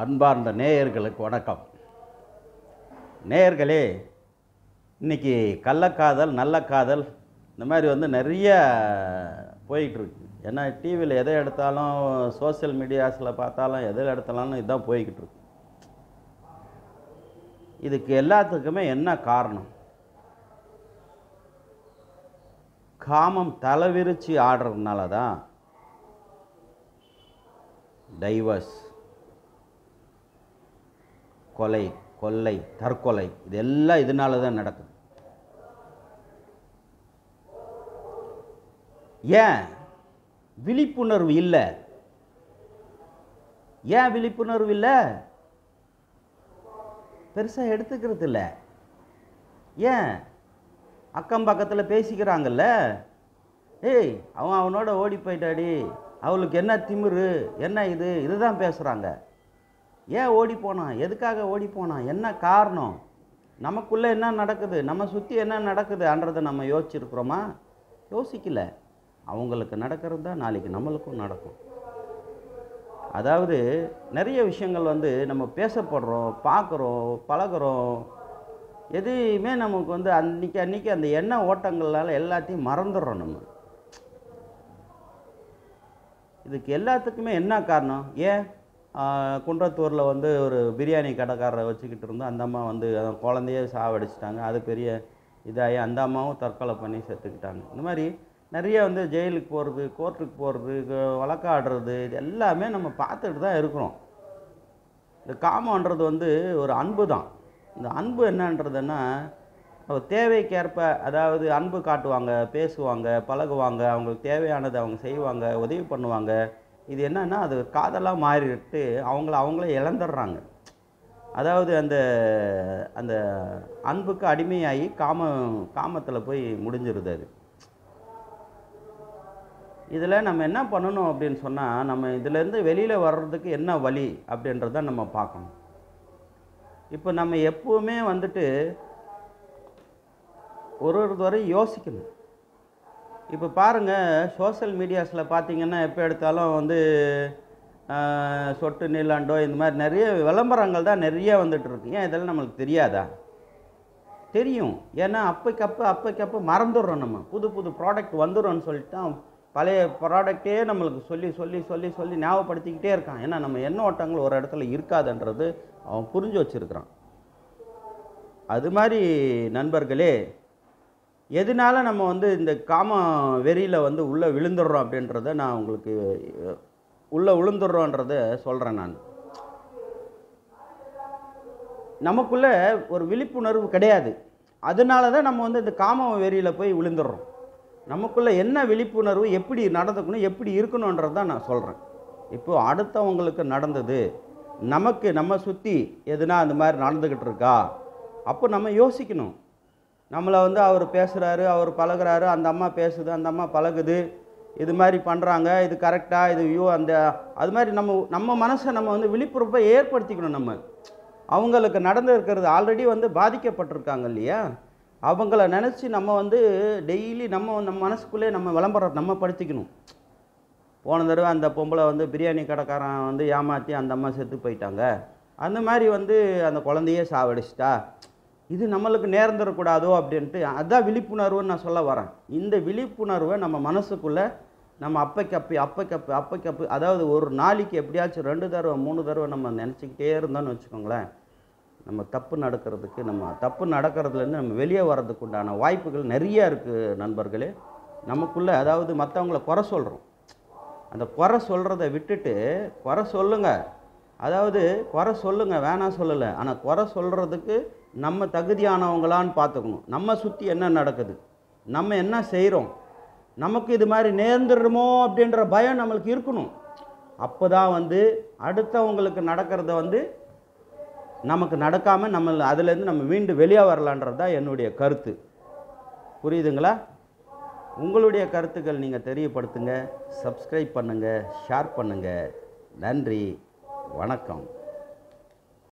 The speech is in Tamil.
அன்பார்ந்த நேயர்களுக்கு வணக்கம் நேயர்களே இன்னைக்கு கள்ளக்காதல் நல்ல காதல் இந்த மாதிரி வந்து நிறைய போயிட்டு இருக்கு ஏன்னா டிவியில் எதை எடுத்தாலும் சோஷியல் மீடியாஸில் பார்த்தாலும் எதில் எடுத்தாலும் இதுதான் போய்கிட்டு இருக்கு இதுக்கு எல்லாத்துக்குமே என்ன காரணம் காமம் தலைவிரிச்சு ஆடுறதுனால தான் டைவர்ஸ் கொலை கொள்ளை தற்கொலை இது எல்லாம் இதனால தான் நடக்குது ஏன் விழிப்புணர்வு இல்லை ஏன் விழிப்புணர்வு இல்லை பெருசாக எடுத்துக்கிறது இல்லை ஏன் அக்கம் பக்கத்தில் பேசிக்கிறாங்கல்ல ஏய் அவன் அவனோட ஓடி போயிட்டாடி அவளுக்கு என்ன திமிரு என்ன இது இதுதான் பேசுகிறாங்க ஏன் ஓடி போனான் எதுக்காக ஓடி போனான் என்ன காரணம் நமக்குள்ளே என்ன நடக்குது நம்ம சுற்றி என்ன நடக்குதுன்றதை நம்ம யோசிச்சிருக்கிறோமா யோசிக்கல அவங்களுக்கு நடக்கிறது தான் நாளைக்கு நம்மளுக்கும் நடக்கும் அதாவது நிறைய விஷயங்கள் வந்து நம்ம பேசப்படுறோம் பார்க்குறோம் பழகுறோம் எதையுமே நமக்கு வந்து அன்னைக்கு அன்னைக்கு அந்த எண்ண ஓட்டங்களால் எல்லாத்தையும் மறந்துடுறோம் நம்ம இதுக்கு எல்லாத்துக்குமே என்ன காரணம் ஏன் ஆஹ், குன்றத்தூரில் வந்து ஒரு பிரியாணி கடைக்காரரை வச்சுக்கிட்டு இருந்தோம் அந்த அம்மா வந்து அவன் குழந்தையே சாவடிச்சிட்டாங்க அது பெரிய இதாகி அந்த அம்மாவும் தற்கொலை பண்ணி செத்துக்கிட்டாங்க இந்த மாதிரி நிறைய வந்து ஜெயிலுக்கு போகிறது கோர்ட்டுக்கு போகிறது வழக்காடுறது இது எல்லாமே நம்ம பார்த்துட்டு தான் இருக்கிறோம் இந்த காமன்றது வந்து ஒரு அன்பு தான் இந்த அன்பு என்னன்றதுன்னா ஒரு தேவைக்கேற்ப அதாவது அன்பு காட்டுவாங்க பேசுவாங்க பழகுவாங்க அவங்களுக்கு தேவையானதை அவங்க செய்வாங்க உதவி பண்ணுவாங்க இது என்னன்னா அது காதலாக மாறிட்டு அவங்கள அவங்களே இழந்துடுறாங்க அதாவது அந்த அந்த அன்புக்கு அடிமையாகி காம காமத்தில் போய் முடிஞ்சிருது அது இதில் நம்ம என்ன பண்ணணும் அப்படின்னு சொன்னால் நம்ம இதிலேருந்து வெளியில் வர்றதுக்கு என்ன வழி அப்படின்றத நம்ம பார்க்கணும் இப்போ நம்ம எப்பவுமே வந்துட்டு ஒரு ஒரு தடவை யோசிக்கணும் இப்போ பாருங்கள் சோஷியல் மீடியாஸில் பார்த்தீங்கன்னா எப்போ எடுத்தாலும் வந்து ஆஹ், சொட்டு நீலாண்டோ இந்த மாதிரி நிறைய விளம்பரங்கள் தான் நிறைய வந்துட்டு இருக்கு ஏன் இதெல்லாம் நம்மளுக்கு தெரியாதா தெரியும் ஏன்னா அப்பைக்கப்போ அப்பைக்கப்போ மறந்துடுறோம் நம்ம புது புது ப்ராடக்ட் வந்துடும்னு சொல்லிட்டு தான் பழைய ப்ராடக்டே நம்மளுக்கு சொல்லி சொல்லி சொல்லி சொல்லி ஞாபகப்படுத்திக்கிட்டே இருக்கான் ஏன்னா நம்ம எண்ண ஓட்டங்கள் ஒரு இடத்துல இருக்காதுன்றது அவன் புரிஞ்சு வச்சிருக்கிறான் அது மாதிரி நண்பர்களே எதனால நம்ம வந்து இந்த காம வெறியில் வந்து உள்ளே விழுந்துடுறோம் அப்படின்றத நான் உங்களுக்கு அஹ், உள்ளே விழுந்துடுறோன்றத சொல்கிறேன் நான் நமக்குள்ள ஒரு விழிப்புணர்வு கிடையாது அதனால தான் நம்ம வந்து இந்த காம வெறியில் போய் விழுந்துடுறோம் நமக்குள்ள என்ன விழிப்புணர்வு எப்படி நடந்துக்கணும் எப்படி இருக்கணுன்றது தான் நான் சொல்கிறேன் இப்போ அடுத்தவங்களுக்கு நடந்தது நமக்கு நம்ம சுற்றி எதுனா அந்த மாதிரி நடந்துக்கிட்டு இருக்கா அப்போ நம்ம யோசிக்கணும் நம்மளை வந்து அவர் பேசுகிறாரு அவர் பழகுறாரு அந்த அம்மா பேசுது அந்த அம்மா பழகுது இது மாதிரி பண்ணுறாங்க இது கரெக்டாக இது ஐயோ அந்த அது மாதிரி நம்ம நம்ம மனசை நம்ம வந்து விழிப்புணர்வை ஏற்படுத்திக்கணும் நம்ம அவங்களுக்கு நடந்து இருக்கிறது ஆல்ரெடி வந்து பாதிக்கப்பட்டிருக்காங்க இல்லையா அவங்கள நினச்சி நம்ம வந்து டெய்லி நம்ம நம்ம மனசுக்குள்ளே நம்ம விளம்பரம் நம்ம படுத்திக்கணும் போன தடவை அந்த பொம்பளை வந்து பிரியாணி கடைக்காரன் வந்து ஏமாற்றி அந்த அம்மா செத்து போயிட்டாங்க அந்த மாதிரி வந்து அந்த குழந்தையே சாவடிச்சிட்டா இது நம்மளுக்கு நேர்ந்துடக்கூடாதோ அப்படின்ட்டு அதான் விழிப்புணர்வுன்னு நான் சொல்ல வரேன் இந்த விழிப்புணர்வை நம்ம மனசுக்குள்ளே நம்ம அப்பைக்கப்பி அப்பைக்கப்பி அப்பைக்கப்பி அதாவது ஒரு நாளைக்கு எப்படியாச்சும் ரெண்டு தடவை மூணு தடவை நம்ம நினச்சிக்கிட்டே இருந்தோம்னு வச்சுக்கோங்களேன் நம்ம தப்பு நடக்கிறதுக்கு நம்ம தப்பு நடக்கிறதுலேருந்து நம்ம வெளியே வர்றதுக்கு உண்டான வாய்ப்புகள் நிறைய இருக்குது நண்பர்களே நமக்குள்ளே அதாவது மற்றவங்கள குறை சொல்கிறோம் அந்த குறை சொல்கிறத விட்டுட்டு குறை சொல்லுங்க அதாவது குறை சொல்லுங்க வேணாம் சொல்லலை ஆனால் குறை சொல்கிறதுக்கு நம்ம தகுதியானவங்களான்னு பார்த்துக்கணும் நம்ம சுற்றி என்ன நடக்குது நம்ம என்ன செய்கிறோம் நமக்கு இது மாதிரி நேர்ந்துடுமோ அப்படின்ற பயம் நம்மளுக்கு இருக்கணும் அப்போ தான் வந்து அடுத்தவங்களுக்கு நடக்கிறத வந்து நமக்கு நடக்காமல் நம்ம அதுலேருந்து நம்ம மீண்டு வெளியே வரலான்றது தான் என்னுடைய கருத்து புரியுதுங்களா உங்களுடைய கருத்துக்கள் நீங்கள் தெரியப்படுத்துங்க சப்ஸ்கிரைப் பண்ணுங்கள் ஷேர் பண்ணுங்கள் நன்றி வணக்கம்